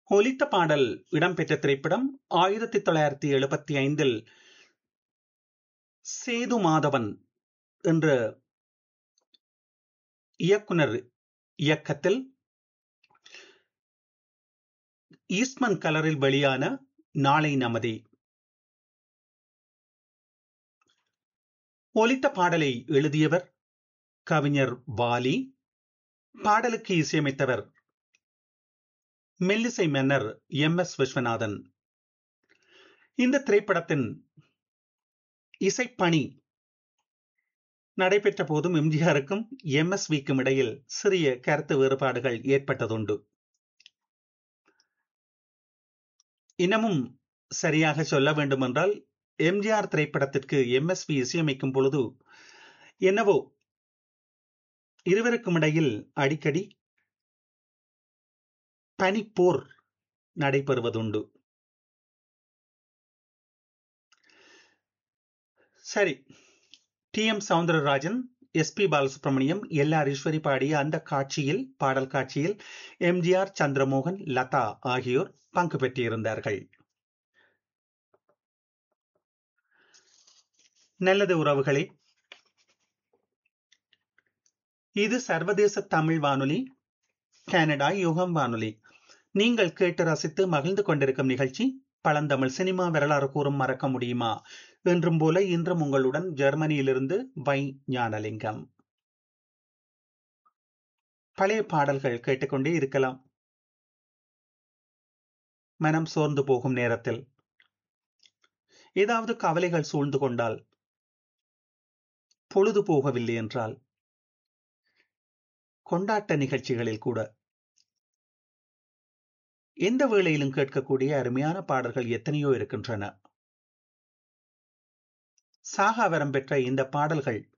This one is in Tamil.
ஒலித்த பாடல் இடம்பெற்ற திரைப்படம் ஆயிரத்தி தொள்ளாயிரத்தி எழுபத்தி ஐந்தில் சேது மாதவன் என்ற இயக்குனர் இயக்கத்தில் ஈஸ்மன் கலரில் வெளியான நாளை நமதே ஒலித்த பாடலை எழுதியவர் கவிஞர் வாலி பாடலுக்கு இசையமைத்தவர் மெல்லிசை மன்னர் எம் எஸ் விஸ்வநாதன் இந்த திரைப்படத்தின் இசைப்பணி நடைபெற்ற போதும் எம்ஜிஆருக்கும் எம் எஸ் விக்கும் இடையில் சிறிய கருத்து வேறுபாடுகள் ஏற்பட்டதுண்டு இன்னமும் சரியாக சொல்ல வேண்டுமென்றால் எம்ஜிஆர் திரைப்படத்திற்கு எம் எஸ் வி இசையமைக்கும் பொழுது என்னவோ இருவருக்கும் இடையில் அடிக்கடி பனிப்போர் நடைபெறுவதுண்டு சரி T M Soundararajan S P Balasubrahmanyam L R Eswari பாடிய அந்த காட்சியில் பாடல் காட்சியில் எம்ஜிஆர் சந்திரமோகன் லதா ஆகியோர் பங்கு பெற்றிருந்தார்கள் நல்லது உறவுகளே இது சர்வதேச தமிழ் வானொலி கனடா யுகம் வானொலி நீங்கள் கேட்டு ரசித்து மகிழ்ந்து கொண்டிருக்கும் நிகழ்ச்சி பழந்தமிழ் சினிமா வரலாறு கூறும் மறக்க முடியுமா என்றும் போல இன்றும் உங்களுடன் ஜெர்மனியிலிருந்து வை ஞானலிங்கம் பழைய பாடல்கள் கேட்டுக்கொண்டே இருக்கலாம் மனம் சோர்ந்து போகும் நேரத்தில் ஏதாவது கவலைகள் சூழ்ந்து கொண்டால் பொழுது போகவில்லை என்றால் கொண்டாட்ட நிகழ்ச்சிகளில் கூட எந்த வேளையிலும் கேட்கக்கூடிய அருமையான பாடல்கள் எத்தனையோ இருக்கின்றன சாகாவரம் பெற்ற இந்த பாடல்கள்